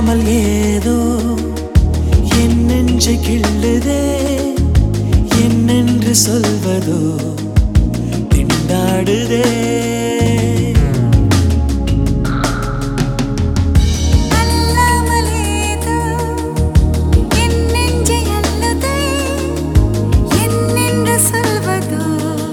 சொல்லாமல் ஏதோ என் நெஞ்சை கிள்ளுதே என்னென்று சொல்வதோ திண்டாடுதே அல்லாமலேதோ என் நெஞ்சை அல்லதே என்னென்று சொல்வதோ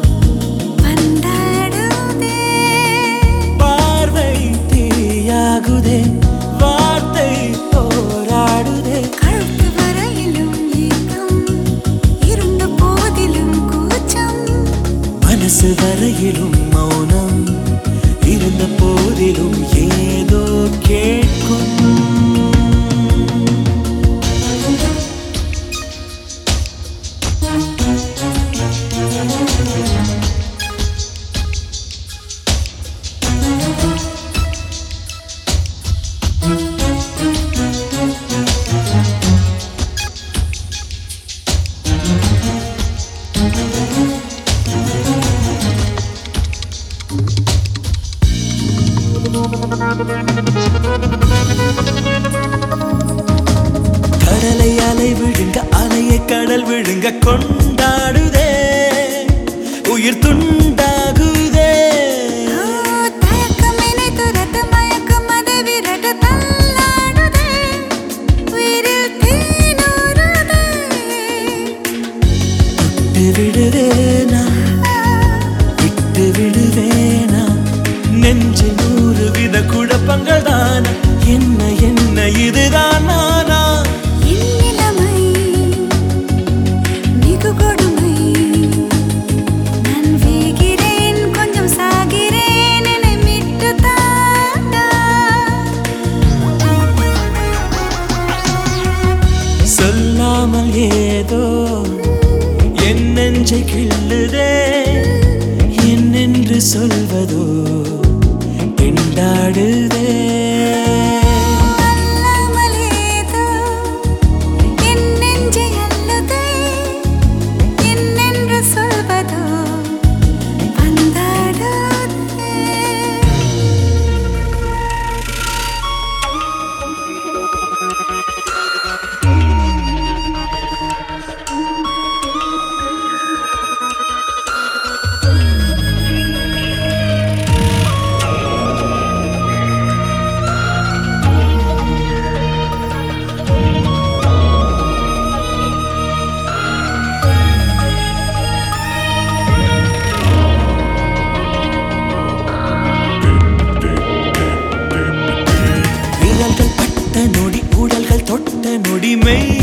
பந்தாடுதே பார்வை தீயாகுதே வார்த்தை போராடுதே கழுத்து வரையிலும் ஏக்கம் இருந்த போதிலும் கூச்சம் மனசு வரையிலும் மௌனம் இருந்த போதிலும் ஏதோ கேட்கும் கடலை அலை விழுங்க அலையை கடல் விழுங்க கொண்டாடுதே உயிர் துண்டாகுதே ஓ தயக்கம் என்னை துரத்த மயக்கம் அதை விரட்ட தள்ளாடுதே உயிரில் தேனூறுதே விட்டு விடுவேனா விட்டு விடுவேனா நெஞ்சில் நூறு வித குழப்பங்கள் தானா என்ன என்ன இதுதான் நானா என் நிலைமை மிகு கொடுமை நான் வேகிறேன் கொஞ்சம் சாகிறேன் என்னை மீட்டு தாண்டா சொல்லாமல் ஏதோ என் நெஞ்சை கிள்ளுதே என்னென்று சொல்வதோ திண்டாடுதே அல்லாமலேதோ என் நெஞ்சை அல்லதே என்னென்று சொல்வதோ பந்தாடுதே விரல்கள் பட்ட நொடி உடல்கள் தொட்ட நொடி மெய்